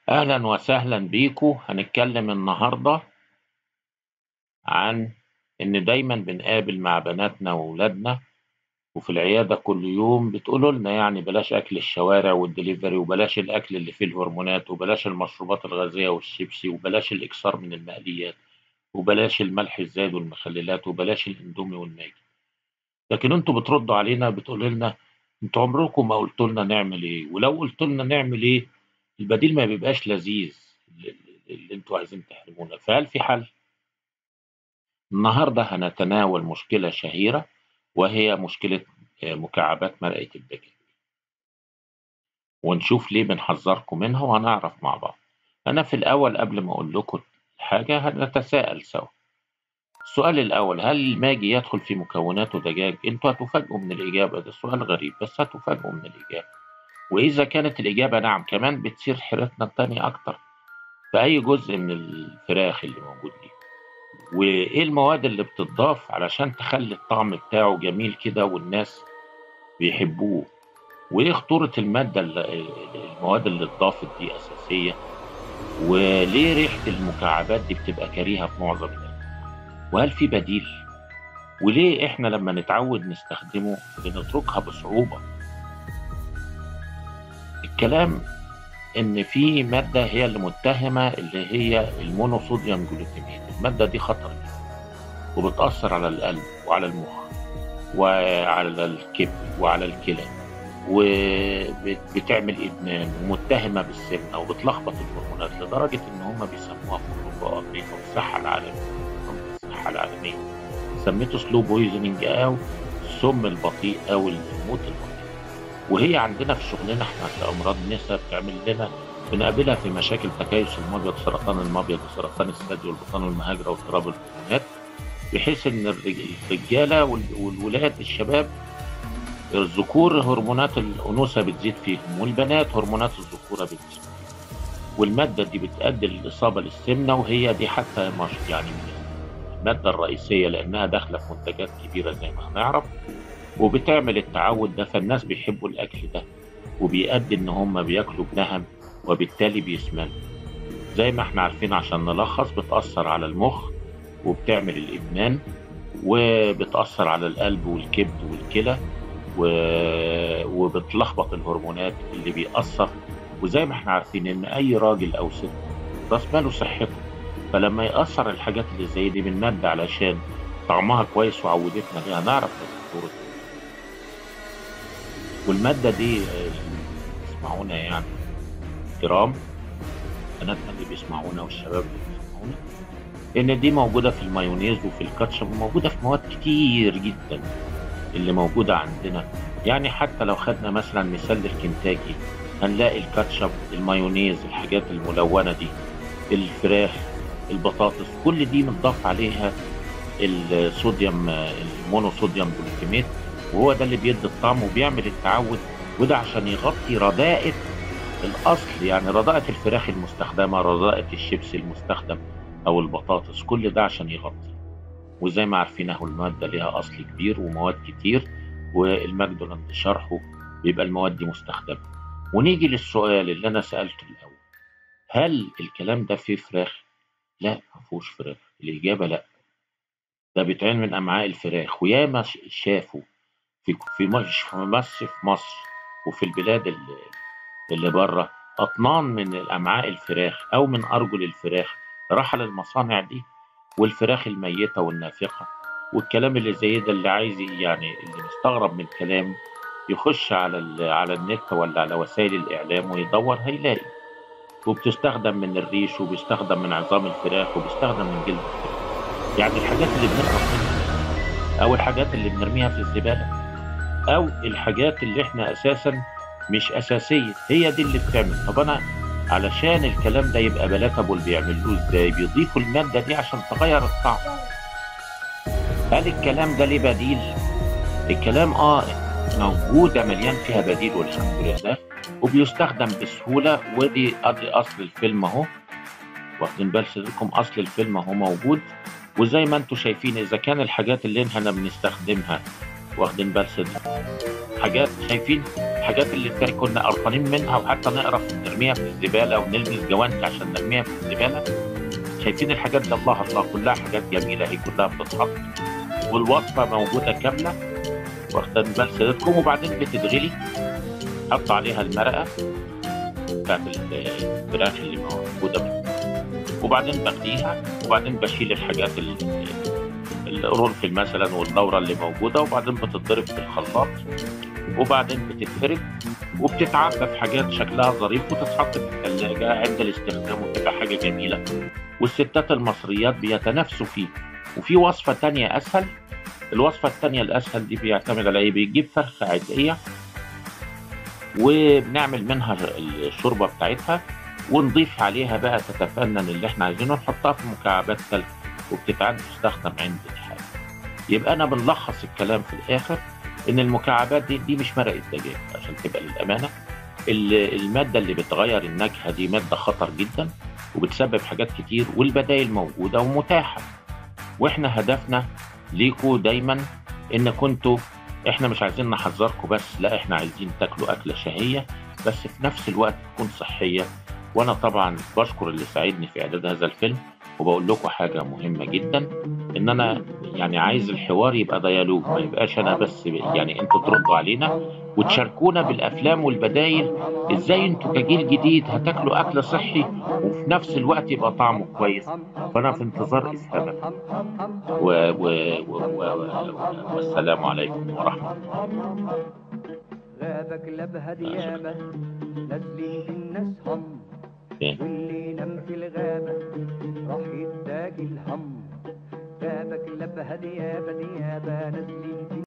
أهلا وسهلا بيكو هنتكلم النهاردة عن إن دايما بنقابل مع بناتنا وولادنا وفي العيادة كل يوم بتقولوا لنا يعني بلاش أكل الشوارع والدليفري وبلاش الأكل اللي فيه الهرمونات وبلاش المشروبات الغازية والشيبسي وبلاش الإكثار من المقليات وبلاش الملح الزايد والمخللات وبلاش الاندومي والماجي لكن انتوا بتردوا علينا بتقولوا لنا انتوا عمركم ما قلتوا لنا نعمل ايه ولو قلتوا لنا نعمل ايه البديل ما بيبقاش لذيذ اللي انتوا عايزين تحرمونا فهل في حل النهارده هنتناول مشكلة شهيرة وهي مشكلة مكعبات مرقة الدجاج ونشوف ليه بنحذركم منها وهنعرف مع بعض أنا في الأول قبل ما أقول لكم حاجة هنتساءل سوا السؤال الأول هل الماجي يدخل في مكوناته دجاج؟ أنتوا هتفاجئوا من الإجابة ده سؤال غريب بس هتفاجئوا من الإجابة وإذا كانت الإجابة نعم كمان بتصير حيرتنا التانية أكتر في أي جزء من الفراخ اللي موجود دي وإيه المواد اللي بتضاف علشان تخلي الطعم بتاعه جميل كده والناس بيحبوه وإيه خطورة المادة المواد اللي اتضافت دي أساسية وليه ريحة المكعبات دي بتبقى كريهة في معظم الناس وهل في بديل وليه احنا لما نتعود نستخدمه بنتركها بصعوبة الكلام ان في مادة هي اللي متهمة اللي هي المونوصوديوم جلوتاميت المادة دي خطر وبتأثر على القلب وعلى المخ وعلى الكبد وعلى الكلى وبتعمل ادمان ومتهمه بالسمنه وبتلخبط الهرمونات لدرجه ان هم بيسموها في اوروبا وامريكا والصحه العالميه الصحه العالميه سميته سلو بويزنينج او السم البطيء او الموت البطيء وهي عندنا في شغلنا احنا في امراض النساء بتعمل لنا بنقابلها في مشاكل تكيس المبيض سرطان المبيض وسرطان الثدي والبطان والمهاجره واضطراب الهرمونات بحيث ان الرجاله والولاد الشباب الذكور هرمونات الأنوثة بتزيد فيهم والبنات هرمونات الذكورة بتزيد والمادة دي بتؤدي للإصابة للسمنة وهي دي حتى مش يعني المادة الرئيسية لأنها داخلة في منتجات كبيرة زي ما هنعرف وبتعمل التعود ده فالناس بيحبوا الأكل ده وبيؤدي إن هم بياكلوا بنهم وبالتالي بيسمنوا زي ما احنا عارفين عشان نلخص بتأثر على المخ وبتعمل الإدمان وبتأثر على القلب والكبد والكلى و... وبتلخبط الهرمونات اللي بيأثر وزي ما احنا عارفين ان اي راجل او ست راس ماله صحته فلما يأثر الحاجات اللي زي دي من مادة علشان طعمها كويس وعودتنا بيها نعرف خطورتها والمادة دي يسمعونا يعني كرام بناتنا اللي بيسمعونا والشباب اللي بيسمعونا ان دي موجودة في المايونيز وفي الكاتشب وموجودة في مواد كتير جدا اللي موجودة عندنا يعني حتى لو خدنا مثلا مثال الكنتاكي هنلاقي الكاتشب المايونيز الحاجات الملونة دي الفراخ البطاطس كل دي متضاف عليها الصوديوم المونوصوديوم جلوتاميت وهو ده اللي بيدي الطعم وبيعمل التعود وده عشان يغطي رداءة الأصل يعني رداءة الفراخ المستخدمة رداءة الشيبس المستخدم أو البطاطس كل ده عشان يغطي وزي ما عارفين اهو المادة ليها أصل كبير ومواد كتير والمجد عند شرحه بيبقى المواد دي مستخدمة ونيجي للسؤال اللي أنا سألته الأول هل الكلام ده فيه فراخ؟ لا مفهوش فراخ الإجابة لا ده بيتعمل من أمعاء الفراخ وياما شافوا في في مش في مصر وفي البلاد اللي, اللي بره أطنان من الأمعاء الفراخ أو من أرجل الفراخ راح للمصانع دي والفراخ الميتة والنافقة والكلام اللي زي ده اللي عايز يعني اللي مستغرب من الكلام يخش على على النت ولا على وسائل الإعلام ويدور هيلاقي وبتستخدم من الريش وبيستخدم من عظام الفراخ وبيستخدم من جلد الفراخ يعني الحاجات اللي بنهرب منها أو الحاجات اللي بنرميها في الزبالة أو الحاجات اللي إحنا أساسا مش أساسية هي دي اللي بتعمل طب أنا علشان الكلام ده يبقى بلاتابل بيعملوه ازاي بيضيفوا المادة دي عشان تغير الطعم هل الكلام ده ليه بديل الكلام اه موجودة مليان فيها بديل والحمد لله وبيستخدم بسهولة ودي ادي اصل الفيلم اهو واخدين بال حضرتكم اصل الفيلم اهو موجود وزي ما انتم شايفين اذا كان الحاجات اللي احنا بنستخدمها واخدين بال حاجات شايفين الحاجات اللي كان- كنا قرفانين منها وحتى نقرف نرميها في الزباله ونلبس جوانتي عشان نرميها في الزباله شايفين الحاجات دي الله الله كلها حاجات جميله هي كلها بتتحط والوصفه موجوده كامله واخدين بال سيادتكم وبعدين بتتغلي حط عليها المرقه بتاعت الفراخ اللي موجوده وبعدين بغليها وبعدين بشيل الحاجات ال- القرنفل مثلا والدوره اللي موجوده وبعدين بتتضرب في الخلاط وبعدين بتتفرد وبتتعبى في حاجات شكلها ظريف وتتحط في الثلاجه عند الاستخدام وتبقى حاجه جميله والستات المصريات بيتنافسوا فيه وفي وصفه تانية اسهل الوصفه التانية الاسهل دي بيعتمد على ايه بيجيب فرخه عاديه وبنعمل منها الشوربه بتاعتها ونضيف عليها بقى تتفنن اللي احنا عايزينه نحطها في مكعبات تلج وبتتعد تستخدم عند الحاجه يبقى انا بنلخص الكلام في الاخر ان المكعبات دي دي مش مرقه دجاج عشان تبقى للامانه ال- الماده اللي بتغير النكهه دي ماده خطر جدا وبتسبب حاجات كتير والبدائل موجوده ومتاحه واحنا هدفنا ليكوا دايما ان كنتوا احنا مش عايزين نحذركم بس لا احنا عايزين تاكلوا اكله شهيه بس في نفس الوقت تكون صحيه وانا طبعا بشكر اللي ساعدني في اعداد هذا الفيلم وبقول لكم حاجه مهمه جدا ان انا يعني عايز الحوار يبقى ديالوج ما يبقاش انا بس يعني انتوا تردوا علينا وتشاركونا بالافلام والبدايل ازاي انتوا كجيل جديد هتاكلوا اكل صحي وفي نفس الوقت يبقى طعمه كويس فانا في انتظار افهامك و... و... و... و... و... والسلام عليكم ورحمه الله غابك لبها ديابة نازلين في الناس هم فين؟ واللي نام في الغابة راح يتاج الهم غابك لبها ديابة ديابة نازلين في